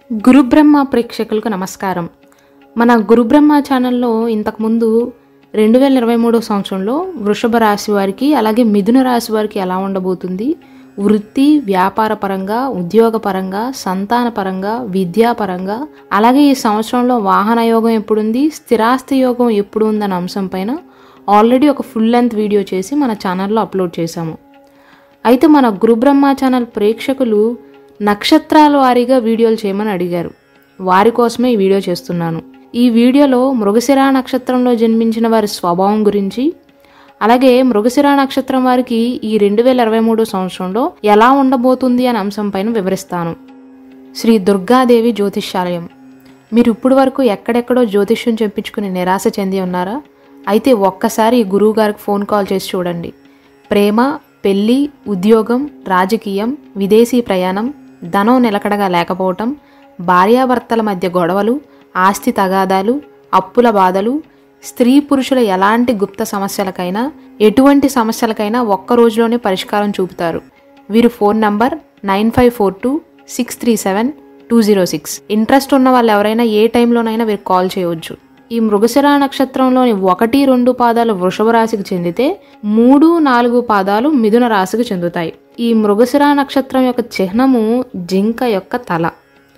గురుబ్రహ్మ ప్రేక్షకులకు నమస్కారం మన గురుబ్రహ్మ ఛానల్లో ఇంతకుముందు రెండు వేల ఇరవై మూడో సంవత్సరంలో వృషభ రాశి వారికి అలాగే మిథున రాశి వారికి ఎలా ఉండబోతుంది వృత్తి వ్యాపార పరంగా ఉద్యోగ పరంగా సంతాన పరంగా విద్యాపరంగా అలాగే ఈ సంవత్సరంలో వాహన యోగం ఎప్పుడుంది స్థిరాస్తి యోగం ఎప్పుడు ఉందన్న అంశం పైన ఆల్రెడీ ఒక ఫుల్ లెంత్ వీడియో చేసి మన ఛానల్లో అప్లోడ్ చేశాము అయితే మన గురుబ్రహ్మ ఛానల్ ప్రేక్షకులు నక్షత్రాల వారీగా వీడియోలు చేయమని అడిగారు వారి కోసమే ఈ వీడియో చేస్తున్నాను ఈ వీడియోలో మృగశిర నక్షత్రంలో జన్మించిన వారి స్వభావం గురించి అలాగే మృగశిర నక్షత్రం వారికి ఈ రెండు వేల ఇరవై మూడు సంవత్సరంలో ఎలా ఉండబోతుంది అనే అంశం పైన వివరిస్తాను శ్రీ దుర్గాదేవి జ్యోతిష్యాలయం మీరు ఇప్పుడు వరకు ఎక్కడెక్కడో జ్యోతిష్యం చెప్పించుకుని నిరాశ చెంది ఉన్నారా అయితే ఒక్కసారి ఈ గురువు గారికి ఫోన్ కాల్ చేసి చూడండి ప్రేమ పెళ్లి ఉద్యోగం రాజకీయం విదేశీ ప్రయాణం ధనం నిలకడగా లేకపోవటం భార్యాభర్తల మధ్య గొడవలు ఆస్తి తగాదాలు అప్పుల బాధలు స్త్రీ పురుషుల ఎలాంటి గుప్త సమస్యలకైనా ఎటువంటి సమస్యలకైనా ఒక్క రోజులోనే పరిష్కారం చూపుతారు వీరి phone number nine five four two six three seven two zero six interest ఉన్న వాళ్ళు ఎవరైనా ఏ టైంలోనైనా వీరికి కాల్ చేయవచ్చు ఈ మృగశిర నక్షత్రంలోని ఒకటి రెండు పాదాలు వృషభ రాశికి చెందితే మూడు నాలుగు పాదాలు మిథున రాశికి చెందుతాయి ఈ మృగశిర నక్షత్రం యొక్క చిహ్నము జింక యొక్క తల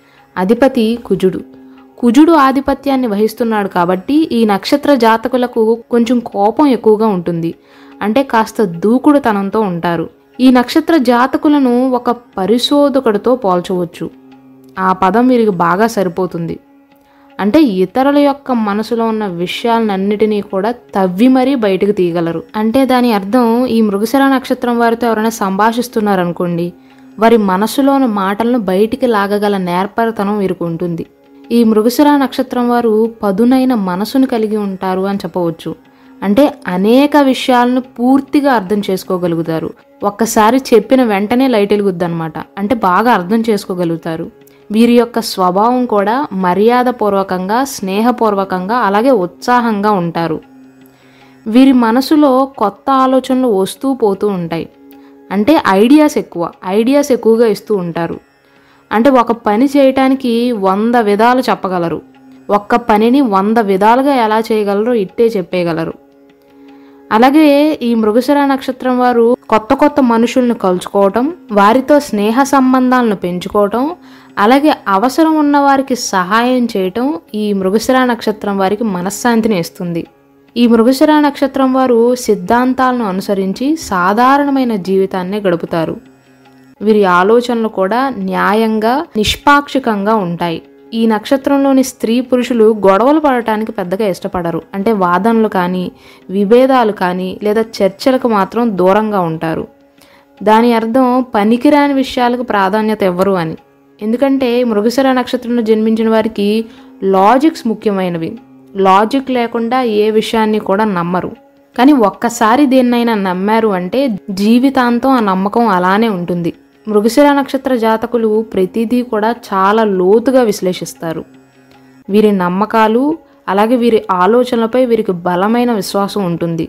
అధిపతి కుజుడు కుజుడు ఆధిపత్యాన్ని వహిస్తున్నాడు కాబట్టి ఈ నక్షత్ర జాతకులకు కొంచెం కోపం ఎక్కువగా ఉంటుంది అంటే కాస్త దూకుడుతనంతో ఉంటారు ఈ నక్షత్ర జాతకులను ఒక పరిశోధకుడితో పోల్చవచ్చు ఆ పదం వీరికి బాగా సరిపోతుంది అంటే ఇతరుల యొక్క మనసులో ఉన్న విషయాలన్నిటినీ కూడా తవ్వి మరీ బయటకు తీయగలరు అంటే దాని అర్థం ఈ మృగశిర నక్షత్రం వారితో ఎవరైనా సంభాషిస్తున్నారనుకోండి వారి మనసులోని మాటలను బయటికి లాగగల నేర్పరతనం వీరికి ఉంటుంది ఈ మృగశిర నక్షత్రం వారు పదునైన మనసును కలిగి ఉంటారు అని చెప్పవచ్చు అంటే అనేక విషయాలను పూర్తిగా అర్థం చేసుకోగలుగుతారు ఒక్కసారి చెప్పిన వెంటనే లైట్ వెలుగుద్దనమాట అంటే బాగా అర్థం చేసుకోగలుగుతారు వీరి యొక్క స్వభావం కూడా మర్యాదపూర్వకంగా స్నేహపూర్వకంగా అలాగే ఉత్సాహంగా ఉంటారు వీరి మనసులో కొత్త ఆలోచనలు వస్తూ పోతూ ఉంటాయి అంటే ఐడియాస్ ఎక్కువ ఐడియాస్ ఎక్కువగా ఇస్తూ ఉంటారు అంటే ఒక పని చేయటానికి వంద విధాలు చెప్పగలరు ఒక్క పనిని వంద విధాలుగా ఎలా చేయగలరో ఇట్టే చెప్పేయగలరు అలాగే ఈ మృగశిర నక్షత్రం వారు కొత్త కొత్త మనుషుల్ని కలుసుకోవటం వారితో స్నేహ సంబంధాలను పెంచుకోవటం అలాగే అవసరం ఉన్న వారికి సహాయం చేయటం ఈ మృగశిర నక్షత్రం వారికి మనశ్శాంతిని ఇస్తుంది ఈ మృగశిర నక్షత్రం వారు సిద్ధాంతాలను అనుసరించి సాధారణమైన జీవితాన్ని గడుపుతారు వీరి ఆలోచనలు కూడా న్యాయంగా నిష్పాక్షికంగా ఉంటాయి ఈ నక్షత్రంలోని స్త్రీ పురుషులు గొడవలు పడటానికి పెద్దగా ఇష్టపడరు అంటే వాదనలు కానీ విభేదాలు కానీ లేదా చర్చలకు మాత్రం దూరంగా ఉంటారు దాని అర్థం పనికిరాని విషయాలకు ప్రాధాన్యత ఇవ్వరు అని ఎందుకంటే మృగశిర నక్షత్రంలో జన్మించిన వారికి లాజిక్స్ ముఖ్యమైనవి లాజిక్ లేకుండా ఏ విషయాన్ని కూడా నమ్మరు కానీ ఒక్కసారి దేన్నైనా నమ్మారు అంటే జీవితాంతం ఆ నమ్మకం అలానే ఉంటుంది మృగశిర నక్షత్ర జాతకులు ప్రతిదీ కూడా చాలా లోతుగా విశ్లేషిస్తారు వీరి నమ్మకాలు అలాగే వీరి ఆలోచనలపై వీరికి బలమైన విశ్వాసం ఉంటుంది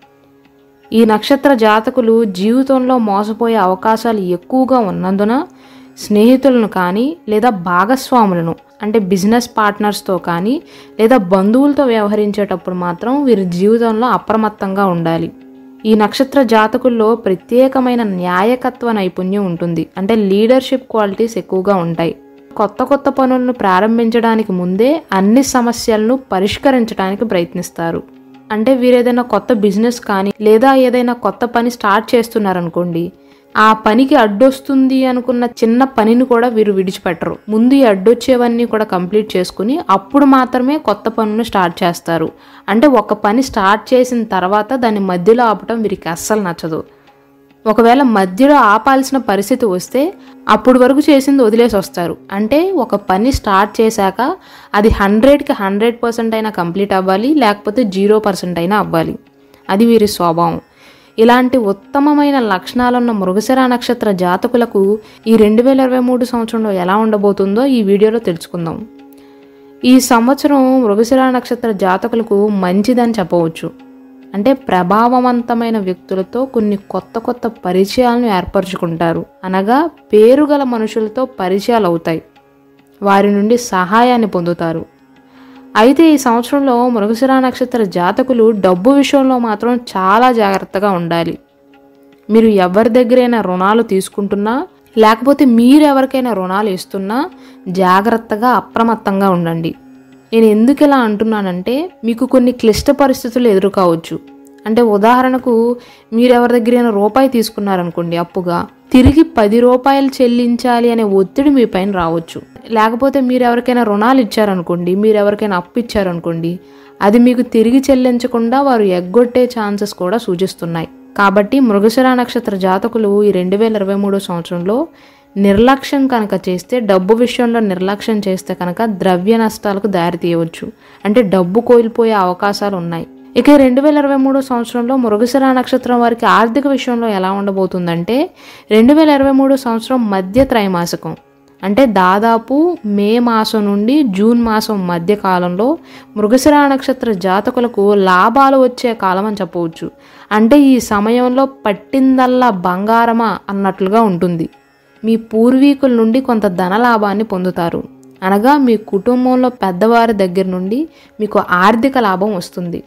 ఈ నక్షత్ర జాతకులు జీవితంలో మోసపోయే అవకాశాలు ఎక్కువగా ఉన్నందున స్నేహితులను కానీ లేదా భాగస్వాములను అంటే బిజినెస్ పార్ట్నర్స్తో కానీ లేదా బంధువులతో వ్యవహరించేటప్పుడు మాత్రం వీరి జీవితంలో అప్రమత్తంగా ఉండాలి ఈ నక్షత్ర జాతకుల్లో ప్రత్యేకమైన న్యాయకత్వ నైపుణ్యం ఉంటుంది అంటే లీడర్షిప్ క్వాలిటీస్ ఎక్కువగా ఉంటాయి కొత్త కొత్త పనులను ప్రారంభించడానికి ముందే అన్ని సమస్యలను పరిష్కరించడానికి ప్రయత్నిస్తారు అంటే వీరేదైనా కొత్త బిజినెస్ కానీ లేదా ఏదైనా కొత్త పని స్టార్ట్ చేస్తున్నారనుకోండి ఆ పనికి అడ్డొస్తుంది అనుకున్న చిన్న పనిని కూడా వీరు విడిచిపెట్టరు ముందు ఈ అడ్డొచ్చేవన్నీ కూడా కంప్లీట్ చేసుకుని అప్పుడు మాత్రమే కొత్త పనులను స్టార్ట్ చేస్తారు అంటే ఒక పని స్టార్ట్ చేసిన తర్వాత దాన్ని మధ్యలో ఆపటం వీరికి అస్సలు నచ్చదు ఒకవేళ మధ్యలో ఆపాల్సిన పరిస్థితి వస్తే అప్పుడు వరకు చేసింది వదిలేసి వస్తారు అంటే ఒక పని స్టార్ట్ చేశాక అది హండ్రెడ్కి హండ్రెడ్ పర్సెంట్ అయినా కంప్లీట్ అవ్వాలి లేకపోతే జీరో పర్సెంట్ అయినా అవ్వాలి అది వీరి స్వభావం ఇలాంటి ఉత్తమమైన లక్షణాలున్న మృగశిర నక్షత్ర జాతకులకు ఈ రెండు వేల ఇరవై మూడు సంవత్సరంలో ఎలా ఉండబోతుందో ఈ వీడియోలో తెలుసుకుందాం ఈ సంవత్సరం మృగశిర నక్షత్ర జాతకులకు మంచిదని చెప్పవచ్చు అంటే ప్రభావవంతమైన వ్యక్తులతో కొన్ని కొత్త కొత్త పరిచయాలను ఏర్పరచుకుంటారు అనగా పేరుగల మనుషులతో పరిచయాలు అవుతాయి వారి నుండి సహాయాన్ని పొందుతారు అయితే ఈ సంవత్సరంలో మృగశిర నక్షత్ర జాతకులు డబ్బు విషయంలో మాత్రం చాలా జాగ్రత్తగా ఉండాలి మీరు ఎవరి దగ్గరైనా రుణాలు తీసుకుంటున్నా లేకపోతే మీరు ఎవరికైనా రుణాలు ఇస్తున్నా జాగ్రత్తగా అప్రమత్తంగా ఉండండి నేను ఎందుకు ఇలా అంటున్నానంటే మీకు కొన్ని క్లిష్ట పరిస్థితులు ఎదురుకావచ్చు అంటే ఉదాహరణకు మీరు ఎవరి దగ్గరైనా రూపాయి తీసుకున్నారనుకోండి అప్పుగా తిరిగి పది రూపాయలు చెల్లించాలి అనే ఒత్తిడి మీ పైన రావచ్చు లేకపోతే మీరు ఎవరికైనా రుణాలు ఇచ్చారనుకోండి మీరు ఎవరికైనా అప్పు ఇచ్చారనుకోండి అది మీకు తిరిగి చెల్లించకుండా వారు ఎగ్గొట్టే ఛాన్సెస్ కూడా సూచిస్తున్నాయి కాబట్టి మృగశిర నక్షత్ర జాతకులు ఈ రెండు వేల ఇరవై మూడో సంవత్సరంలో నిర్లక్ష్యం కనుక చేస్తే డబ్బు విషయంలో నిర్లక్ష్యం చేస్తే కనుక ద్రవ్య నష్టాలకు దారి తీయవచ్చు అంటే డబ్బు కోల్పోయే అవకాశాలు ఉన్నాయి ఇక రెండు వేల ఇరవై మూడో సంవత్సరంలో మృగశిర నక్షత్రం వారికి ఆర్థిక విషయంలో ఎలా ఉండబోతుందంటే రెండు వేల ఇరవై మూడో సంవత్సరం మధ్య త్రైమాసికం అంటే దాదాపు మే మాసం నుండి జూన్ మాసం మధ్య కాలంలో మృగశిర నక్షత్ర జాతకులకు లాభాలు వచ్చే కాలం అని చెప్పవచ్చు అంటే ఈ సమయంలో పట్టిందల్లా బంగారమా అన్నట్లుగా ఉంటుంది మీ పూర్వీకుల నుండి కొంత ధన లాభాన్ని పొందుతారు అనగా మీ కుటుంబంలో పెద్దవారి దగ్గర నుండి మీకు ఆర్థిక లాభం వస్తుంది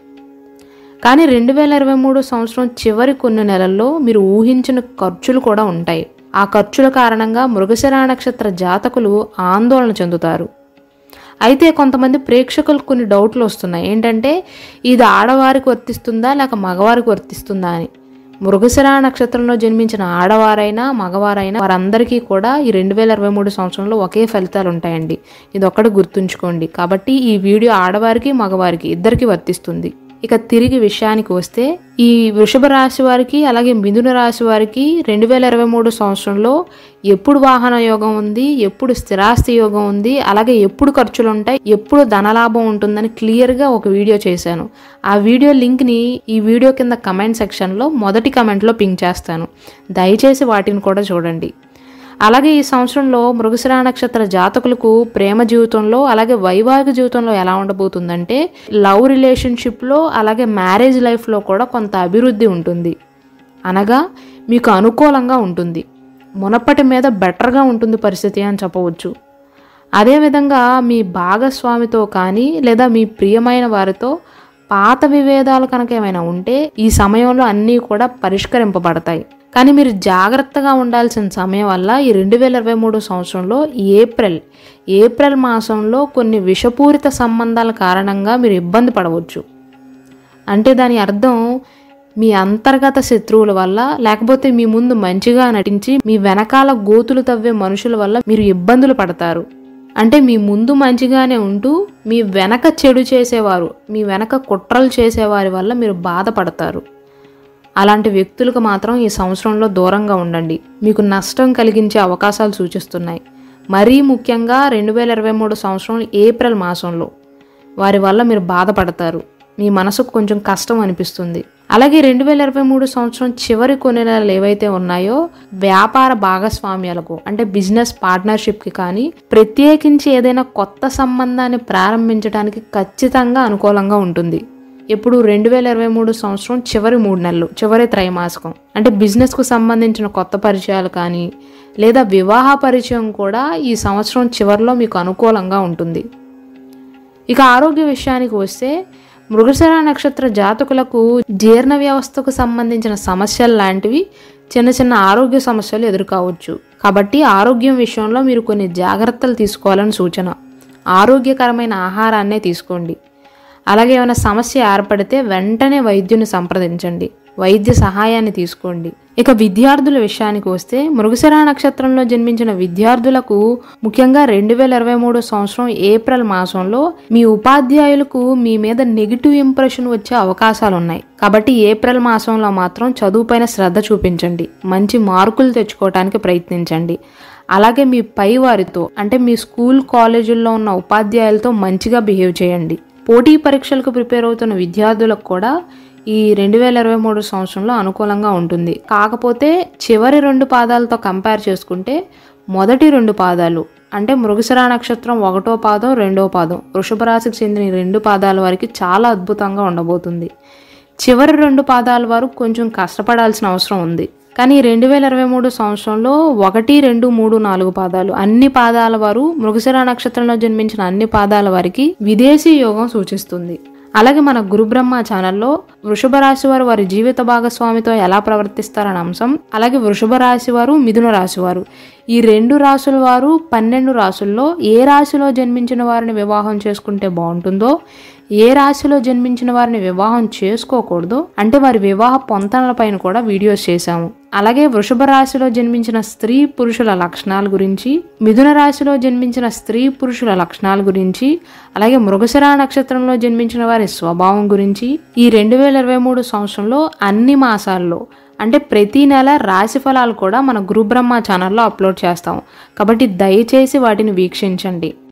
కానీ రెండు వేల ఇరవై మూడు సంవత్సరం చివరి కొన్ని నెలల్లో మీరు ఊహించిన ఖర్చులు కూడా ఉంటాయి ఆ ఖర్చుల కారణంగా మృగశిర నక్షత్ర జాతకులు ఆందోళన చెందుతారు అయితే కొంతమంది ప్రేక్షకులకు కొన్ని డౌట్లు వస్తున్నాయి ఏంటంటే ఇది ఆడవారికి వర్తిస్తుందా లేక మగవారికి వర్తిస్తుందా అని మృగశిర నక్షత్రంలో జన్మించిన ఆడవారైనా మగవారైనా వారందరికీ కూడా ఈ రెండు వేల ఇరవై మూడు సంవత్సరంలో ఒకే ఫలితాలు ఉంటాయండి ఇది ఒక్కటి గుర్తుంచుకోండి కాబట్టి ఈ వీడియో ఆడవారికి మగవారికి ఇద్దరికి వర్తిస్తుంది ఇక తిరిగి విషయానికి వస్తే ఈ వృషభ రాశి వారికి అలాగే మిథున రాశి వారికి రెండు వేల ఇరవై మూడు సంవత్సరంలో ఎప్పుడు వాహన యోగం ఉంది ఎప్పుడు స్థిరాస్తి యోగం ఉంది అలాగే ఎప్పుడు ఖర్చులు ఉంటాయి ఎప్పుడు ధనలాభం ఉంటుందని క్లియర్గా ఒక వీడియో చేశాను ఆ వీడియో లింక్ని ఈ వీడియో కింద కమెంట్ సెక్షన్లో మొదటి కమెంట్లో పింక్ చేస్తాను దయచేసి వాటిని కూడా చూడండి అలాగే ఈ సంవత్సరంలో మృగశిర నక్షత్ర జాతకులకు ప్రేమ జీవితంలో అలాగే వైవాహిక జీవితంలో ఎలా ఉండబోతుందంటే లవ్ రిలేషన్షిప్లో అలాగే మ్యారేజ్ లైఫ్లో కూడా కొంత అభివృద్ధి ఉంటుంది అనగా మీకు అనుకూలంగా ఉంటుంది మునప్పటి మీద బెటర్గా ఉంటుంది పరిస్థితి అని చెప్పవచ్చు అదేవిధంగా మీ భాగస్వామితో కానీ లేదా మీ ప్రియమైన వారితో పాత విభేదాలు కనుక ఏమైనా ఉంటే ఈ సమయంలో అన్నీ కూడా పరిష్కరింపబడతాయి కానీ మీరు జాగ్రత్తగా ఉండాల్సిన సమయం వల్ల ఈ రెండు వేల ఇరవై మూడు సంవత్సరంలో ఏప్రిల్ ఏప్రిల్ మాసంలో కొన్ని విషపూరిత సంబంధాల కారణంగా మీరు ఇబ్బంది పడవచ్చు అంటే దాని అర్థం మీ అంతర్గత శత్రువుల వల్ల లేకపోతే మీ ముందు మంచిగా నటించి మీ వెనకాల గోతులు తవ్వే మనుషుల వల్ల మీరు ఇబ్బందులు పడతారు అంటే మీ ముందు మంచిగానే ఉంటూ మీ వెనక చెడు చేసేవారు మీ వెనక కుట్రలు చేసేవారి వల్ల మీరు బాధపడతారు అలాంటి వ్యక్తులకు మాత్రం ఈ సంవత్సరంలో దూరంగా ఉండండి మీకు నష్టం కలిగించే అవకాశాలు సూచిస్తున్నాయి మరీ ముఖ్యంగా రెండు వేల ఇరవై మూడు సంవత్సరం ఏప్రిల్ మాసంలో వారి వల్ల మీరు బాధపడతారు మీ మనసుకు కొంచెం కష్టం అనిపిస్తుంది అలాగే రెండు వేల ఇరవై మూడు సంవత్సరం చివరి కొన్ని నెలలు ఏవైతే ఉన్నాయో వ్యాపార భాగస్వామ్యాలకు అంటే బిజినెస్ పార్ట్నర్షిప్కి కానీ ప్రత్యేకించి ఏదైనా కొత్త సంబంధాన్ని ప్రారంభించడానికి ఖచ్చితంగా అనుకూలంగా ఉంటుంది ఇప్పుడు రెండు వేల ఇరవై మూడు సంవత్సరం చివరి మూడు నెలలు చివరి త్రైమాసికం అంటే బిజినెస్కు సంబంధించిన కొత్త పరిచయాలు కానీ లేదా వివాహ పరిచయం కూడా ఈ సంవత్సరం చివరిలో మీకు అనుకూలంగా ఉంటుంది ఇక ఆరోగ్య విషయానికి వస్తే మృగశిర నక్షత్ర జాతకులకు జీర్ణ వ్యవస్థకు సంబంధించిన సమస్యలు లాంటివి చిన్న చిన్న ఆరోగ్య సమస్యలు ఎదుర్కోవచ్చు కాబట్టి ఆరోగ్యం విషయంలో మీరు కొన్ని జాగ్రత్తలు తీసుకోవాలని సూచన ఆరోగ్యకరమైన ఆహారాన్నే తీసుకోండి అలాగే ఏమైనా సమస్య ఏర్పడితే వెంటనే వైద్యుని సంప్రదించండి వైద్య సహాయాన్ని తీసుకోండి ఇక విద్యార్థుల విషయానికి వస్తే మృగశిర నక్షత్రంలో జన్మించిన విద్యార్థులకు ముఖ్యంగా రెండు వేల ఇరవై మూడు సంవత్సరం ఏప్రిల్ మాసంలో మీ ఉపాధ్యాయులకు మీ మీద నెగిటివ్ ఇంప్రెషన్ వచ్చే అవకాశాలు ఉన్నాయి కాబట్టి ఏప్రిల్ మాసంలో మాత్రం చదువుపైన శ్రద్ధ చూపించండి మంచి మార్కులు తెచ్చుకోవడానికి ప్రయత్నించండి అలాగే మీ పై వారితో అంటే మీ స్కూల్ కాలేజీల్లో ఉన్న ఉపాధ్యాయులతో మంచిగా బిహేవ్ చేయండి పోటీ పరీక్షలకు ప్రిపేర్ అవుతున్న విద్యార్థులకు కూడా ఈ రెండు వేల ఇరవై మూడు సంవత్సరంలో అనుకూలంగా ఉంటుంది కాకపోతే చివరి రెండు పాదాలతో కంపేర్ చేసుకుంటే మొదటి రెండు పాదాలు అంటే మృగశిర నక్షత్రం ఒకటో పాదం రెండో పాదం వృషభ రాశికి చెందిన ఈ రెండు పాదాల వారికి చాలా అద్భుతంగా ఉండబోతుంది చివరి రెండు పాదాల వారు కొంచెం కష్టపడాల్సిన అవసరం ఉంది కానీ రెండు వేల ఇరవై మూడు సంవత్సరంలో ఒకటి రెండు మూడు నాలుగు పాదాలు అన్ని పాదాల వారు మృగశిర నక్షత్రంలో జన్మించిన అన్ని పాదాల వారికి విదేశీ యోగం సూచిస్తుంది అలాగే మన గురు బ్రహ్మ ఛానల్లో వృషభ రాశి వారు వారి జీవిత భాగస్వామితో ఎలా ప్రవర్తిస్తారనే అంశం అలాగే వృషభ రాశి వారు మిథున రాశి వారు ఈ రెండు రాసుల వారు పన్నెండు రాసుల్లో ఏ రాశిలో జన్మించిన వారిని వివాహం చేసుకుంటే బాగుంటుందో ఏ రాశిలో జన్మించిన వారిని వివాహం చేసుకోకూడదో అంటే వారి వివాహ పొంతనలపైన కూడా వీడియోస్ చేశాము అలాగే వృషభ రాశిలో జన్మించిన స్త్రీ పురుషుల లక్షణాల గురించి మిథున రాశిలో జన్మించిన స్త్రీ పురుషుల లక్షణాల గురించి అలాగే మృగశిర నక్షత్రంలో జన్మించిన వారి స్వభావం గురించి ఈ రెండు వేల ఇరవై మూడు సంవత్సరంలో అన్ని మాసాల్లో అంటే ప్రతి నెల రాశి ఫలాలు కూడా మన గురు బ్రహ్మ ఛానల్లో అప్లోడ్ చేస్తాం కాబట్టి దయచేసి వాటిని వీక్షించండి